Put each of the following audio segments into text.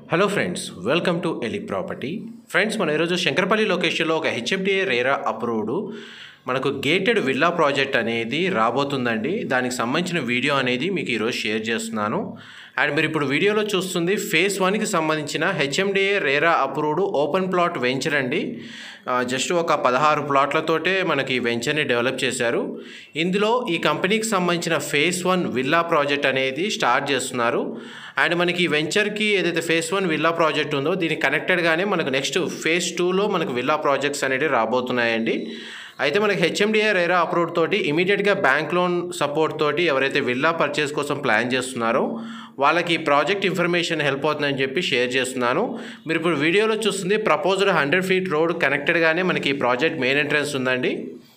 hello friends welcome to Eli property friends మన ఈరోజు శంకరపల్లి లొకేషన్లో ఒక హెచ్ఎఫ్డిఏ రేరా అప్రూవ్డ్ మనకు గేటెడ్ విల్లా ప్రాజెక్ట్ అనేది రాబోతుందండి దానికి సంబంధించిన వీడియో అనేది మీకు ఈరోజు షేర్ చేస్తున్నాను అండ్ మీరు ఇప్పుడు వీడియోలో చూస్తుంది ఫేస్ వన్కి సంబంధించిన HMDA RERA approved open plot venture అండి ఆ, జస్ట్ ఒక పదహారు ప్లాట్లతోటే మనకి ఈ వెంచర్ని డెవలప్ చేశారు ఇందులో ఈ కంపెనీకి సంబంధించిన ఫేస్ వన్ విల్లా ప్రాజెక్ట్ అనేది స్టార్ట్ చేస్తున్నారు అండ్ మనకి ఈ వెంచర్కి ఏదైతే ఫేస్ వన్ విల్లా ప్రాజెక్ట్ ఉందో దీనికి కనెక్టెడ్గానే మనకు నెక్స్ట్ ఫేస్ టూలో మనకు విల్లా ప్రాజెక్ట్స్ అనేవి రాబోతున్నాయండి అయితే మనకి హెచ్ఎండిఏ రేరా అప్రూవ్ తోటి ఇమీడియట్గా బ్యాంక్ లోన్ సపోర్ట్ తోటి ఎవరైతే విల్లా పర్చేస్ కోసం ప్లాన్ చేస్తున్నారో వాళ్ళకి ఈ ప్రాజెక్ట్ ఇన్ఫర్మేషన్ హెల్ప్ అవుతుందని చెప్పి షేర్ చేస్తున్నాను మీరు ఇప్పుడు వీడియోలో చూస్తుంది ప్రపోజ్డ్ హండ్రెడ్ ఫీట్ రోడ్ కనెక్టెడ్గానే మనకి ఈ ప్రాజెక్ట్ మెయిన్ ఎంట్రన్స్ ఉందండి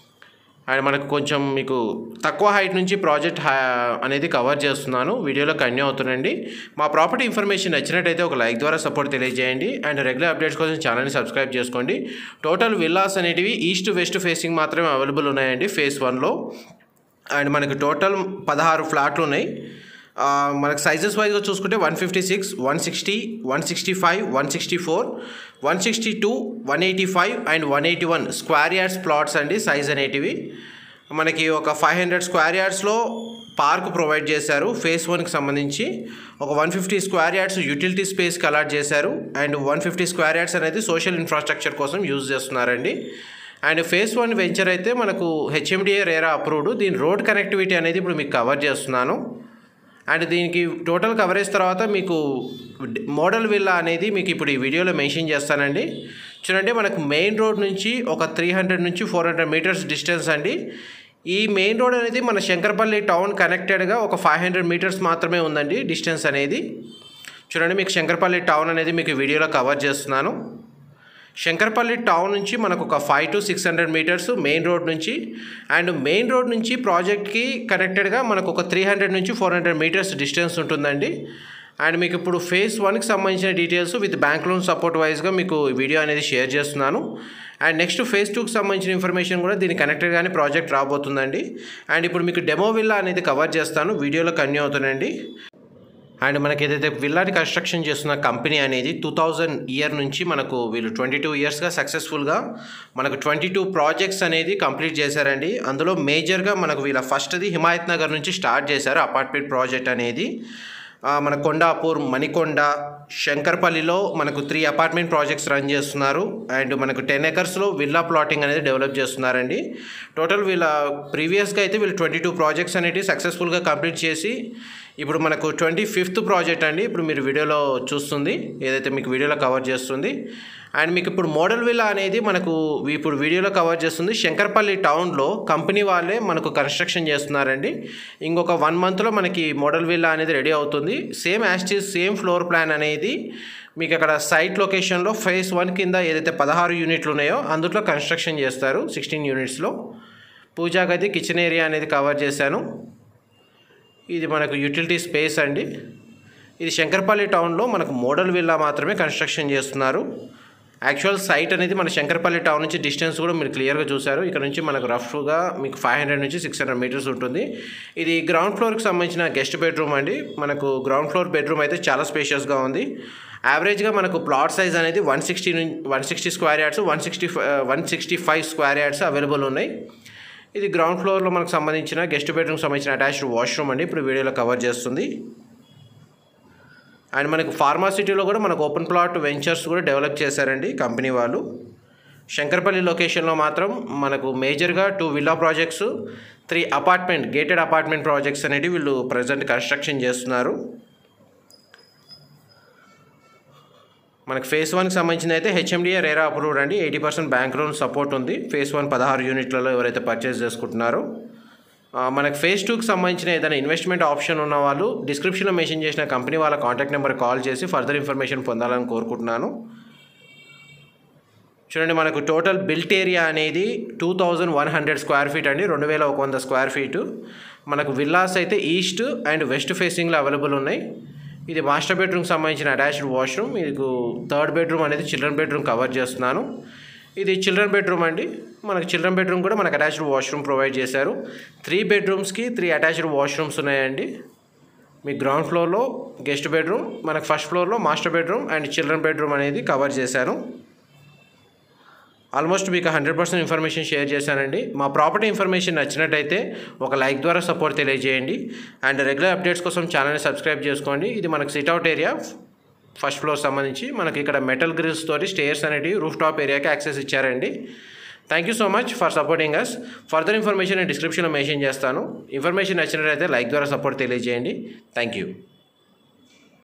అండ్ మనకు కొంచెం మీకు తక్కువ హైట్ నుంచి ప్రాజెక్ట్ హా- అనేది కవర్ చేస్తున్నాను వీడియోలో కన్యూ అవుతుందండి మా ప్రాపర్టీ ఇన్ఫర్మేషన్ నచ్చినట్టయితే ఒక లైక్ ద్వారా సపోర్ట్ తెలియజేయండి అండ్ రెగ్యులర్ అప్డేట్స్ కోసం ఛానల్ని సబ్స్క్రైబ్ చేసుకోండి టోటల్ విల్లాస్ అనేటివి ఈస్ట్ వెస్ట్ ఫేసింగ్ మాత్రమే అవైలబుల్ ఉన్నాయండి ఫేస్ వన్లో అండ్ మనకి టోటల్ పదహారు ఫ్లాట్లు ఉన్నాయి ఆ, మనకు సైజెస్ వైజ్గా చూసుకుంటే one fifty six one sixty one sixty five one sixty four one sixty two one eighty five and one eighty one square yards plots అండి సైజ్ అనేటివి మనకి ఒక ఫైవ్ హండ్రెడ్ స్క్వేర్ యార్డ్స్లో పార్క్ ప్రొవైడ్ చేశారు phase వన్కి సంబంధించి ఒక one fifty square yards utility స్పేస్కి అలాట్ చేశారు and one fifty square yards అనేది సోషల్ ఇన్ఫ్రాస్ట్రక్చర్ కోసం యూజ్ చేస్తున్నారండి అండ్ ఫేస్ వన్ వెంచర్ అయితే మనకు హెచ్ఎండిఏ రేరా అప్రూవ్డ్ దీని రోడ్ కనెక్టివిటీ అనేది ఇప్పుడు మీకు కవర్ చేస్తున్నాను అండ్ దీనికి టోటల్ కవరేజ్ తర్వాత మీకు డ్- మోడల్ విల్లా అనేది మీకు ఇప్పుడు ఈ వీడియోలో మెన్షన్ చేస్తానండి చూడండి మనకు మెయిన్ రోడ్ నుంచి ఒక త్రీ హండ్రెడ్ నుంచి ఫోర్ హండ్రెడ్ మీటర్స్ డిస్టెన్స్ అండి ఈ మెయిన్ రోడ్ అనేది మన శంకరపల్లి టౌన్ కనెక్టెడ్గా ఒక ఫైవ్ హండ్రెడ్ మీటర్స్ మాత్రమే ఉందండి డిస్టెన్స్ అనేది చూడండి మీకు శంకరపల్లి టౌన్ అనేది మీకు ఈ వీడియోలో కవర్ చేస్తున్నాను శంకరపల్లి టౌన్ నుంచి మనకు ఒక five to six hundred meters main road నుంచి అండ్ మెయిన్ రోడ్ నుంచి ప్రాజెక్ట్కి కనెక్టెడ్గా మనకు ఒక త్రీ హండ్రెడ్ నుంచి ఫోర్ హండ్రెడ్ మీటర్స్ డిస్టెన్స్ ఉంటుందండి అండ్ మీకు ఇప్పుడు ఫేస్ వన్కి సంబంధించిన details with bank loan support వైజ్గా మీకు ఈ వీడియో అనేది షేర్ చేస్తున్నాను అండ్ నెక్స్ట్ ఫేస్ టూకి సంబంధించిన ఇన్ఫర్మేషన్ కూడా దీనికి కనెక్టెడ్గానే ప్రాజెక్ట్ రాబోతుందండి అండ్ ఇప్పుడు మీకు డెమో విల్లా అనేది కవర్ చేస్తాను వీడియోలో కన్యూ అవుతుందండి అండ్ మనకి ఏదైతే విల్లాని కన్స్ట్రక్షన్ చేస్తున్న కంపెనీ అనేది టూ థౌజండ్ ఇయర్ నుంచి మనకు వీళ్ళు ట్వంటీ టూ ఇయర్స్గా సక్సెస్ఫుల్గా మనకు ట్వంటీ టూ ప్రాజెక్ట్స్ అనేది కంప్లీట్ చేశారండి అందులో మేజర్గా మనకు వీళ్ళ ఫస్ట్ది హిమాయత్ నగర్ నుంచి స్టార్ట్ చేశారు అపార్ట్మెంట్ ప్రాజెక్ట్ అనేది ఆ, మన కొండాపూర్ మణికొండ శంకర్పల్లిలో మనకు త్రీ అపార్ట్మెంట్ ప్రాజెక్ట్స్ రన్ చేస్తున్నారు అండ్ మనకు టెన్ ఎకర్స్లో విల్లా ప్లాటింగ్ అనేది డెవలప్ చేస్తున్నారండి టోటల్ వీళ్ళ ప్రీవియస్గా అయితే వీళ్ళు ట్వంటీ టూ ప్రాజెక్ట్స్ అనేవి సక్సెస్ఫుల్గా కంప్లీట్ చేసి ఇప్పుడు మనకు ట్వంటీ ఫిఫ్త్ ప్రాజెక్ట్ అండి ఇప్పుడు మీరు వీడియోలో చూస్తుంది ఏదైతే మీకు వీడియోలో కవర్ చేస్తుంది అండ్ మీకు ఇప్పుడు మోడల్ విల్లా అనేది మనకు ఇప్పుడు వీడియోలో కవర్ చేస్తుంది శంకర్పల్లి టౌన్లో కంపెనీ వాళ్ళే మనకు కన్స్ట్రక్షన్ చేస్తున్నారండి ఇంకొక వన్ మంత్లో మనకి మోడల్ విల్లా అనేది రెడీ అవుతుంది సేమ్ యాస్టీస్ సేమ్ ఫ్లోర్ ప్లాన్ అనేది మీకు అక్కడ సైట్ లొకేషన్లో ఫేస్ వన్ కింద ఏదైతే పదహారు యూనిట్లు ఉన్నాయో అందులో కన్స్ట్రక్షన్ చేస్తారు సిక్స్టీన్ యూనిట్స్లో పూజా గది కిచెన్ ఏరియా అనేది కవర్ చేశాను ఇది మనకు యూటిలిటీ స్పేస్ అండి ఇది శంకర్పల్లి టౌన్లో మనకు మోడల్ విల్లా మాత్రమే కన్స్ట్రక్షన్ చేస్తున్నారు యాక్చువల్ సైట్ అనేది మన శంకర్పల్లి టౌన్ నుంచి డిస్టెన్స్ కూడా మీరు క్లియర్గా చూసారు ఇక్కడ నుంచి మనకు రఫ్గా మీకు ఫైవ్ హండ్రెడ్ నుంచి సిక్స్ హండ్రెడ్ మీటర్స్ ఉంటుంది ఇది గ్రౌండ్ ఫ్లోర్కి సంబంధించిన గెస్ట్ బెడ్రూమ్ అండి మనకు గ్రౌండ్ ఫ్లోర్ బెడ్రూమ్ అయితే చాలా స్పేషియస్గా ఉంది యావరేజ్గా మనకు ప్లాట్ సైజ్ అనేది one sixty one sixty square yards one sixty one sixty five square yards available ఉన్నాయి ఇది గ్రౌండ్ ఫ్లోర్లో మనకు సంబంధించిన గెస్ట్ బెడ్రూమ్కి సంబంధించిన అటాచ్డ్ వాష్రూమ్ అండి ఇప్పుడు వీడియోలో కవర్ చేస్తుంది అండ్ మనకు ఫార్మాసిటీలో కూడా మనకు ఓపెన్ ప్లాట్ వెంచర్స్ కూడా డెవలప్ చేశారండి కంపెనీ వాళ్ళు శంకర్పల్లి లొకేషన్లో మాత్రం మనకు మేజర్గా two villa projects three apartment gated apartment projects అనేవి వీళ్ళు ప్రజెంట్ కన్స్ట్రక్షన్ చేస్తున్నారు మనకి ఫేస్ వన్కి సంబంధించిన అయితే హెచ్ఎండిఏ రేరా అప్రూవ్డ్ అండి eighty percent bank loan support ఉంది ఫేస్ వన్ పదహారు యూనిట్లలో ఎవరైతే పర్చేస్ చేసుకుంటున్నారో ఆ, మనకి ఫేజ్ టూకి సంబంధించిన ఏదైనా ఇన్వెస్ట్మెంట్ ఆప్షన్ ఉన్న వాళ్ళు డిస్క్రిప్షన్లో మెన్షన్ చేసిన కంపెనీ వాళ్ళ కాంటాక్ట్ నెంబర్ కాల్ చేసి ఫర్దర్ ఇన్ఫర్మేషన్ పొందాలని కోరుకుంటున్నాను చూడండి మనకు టోటల్ బిల్ట్ ఏరియా అనేది two thousand one hundred square feet అండి రెండు వేల ఒక వంద స్క్వేర్ ఫీటు మనకు విల్లాస్ అయితే ఈస్ట్ అండ్ వెస్ట్ ఫేసింగ్లో అవైలబుల్ ఉన్నాయి ఇది మాస్టర్ బెడ్రూమ్కి సంబంధించిన అటాచ్డ్ వాష్రూమ్ మీకు థర్డ్ బెడ్రూమ్ అనేది చిల్డ్రన్ బెడ్రూమ్ కవర్ చేస్తున్నాను ఇది చిల్డ్రన్ బెడ్రూమ్ అండి మనకు చిల్డ్రన్ బెడ్రూమ్ కూడా మనకు అటాచ్డ్ వాష్రూమ్ ప్రొవైడ్ చేశారు త్రీ బెడ్రూమ్స్కి త్రీ అటాచ్డ్ వాష్రూమ్స్ ఉన్నాయండి మీ గ్రౌండ్ ఫ్లోర్లో గెస్ట్ బెడ్రూమ్ మనకు ఫస్ట్ ఫ్లోర్లో master bedroom and children bedroom అనేది కవర్ చేశాను ఆల్మోస్ట్ మీకు హండ్రెడ్ పర్సెంట్ ఇన్ఫర్మేషన్ షేర్ చేశానండి మా ప్రాపర్టీ ఇన్ఫర్మేషన్ నచ్చినట్టయితే ఒక లైక్ ద్వారా సపోర్ట్ తెలియజేయండి అండ్ రెగ్యులర్ అప్డేట్స్ కోసం ఛానల్ని సబ్స్క్రైబ్ చేసుకోండి ఇది మనకు సిట్అవుట్ ఏరియా ఫస్ట్ ఫ్లోర్ సంబంధించి మనకి ఇక్కడ మెటల్ గ్రిల్స్ తోటి స్టేర్స్ అనేటివి రూఫ్ టాప్ ఏరియాకి యాక్సెస్ ఇచ్చారండి thank you so much for supporting us further information నేను డిస్క్రిప్షన్లో మెన్షన్ చేస్తాను ఇన్ఫర్మేషన్ నచ్చినట్లయితే లైక్ ద్వారా సపోర్ట్ తెలియజేయండి థ్యాంక్ యూ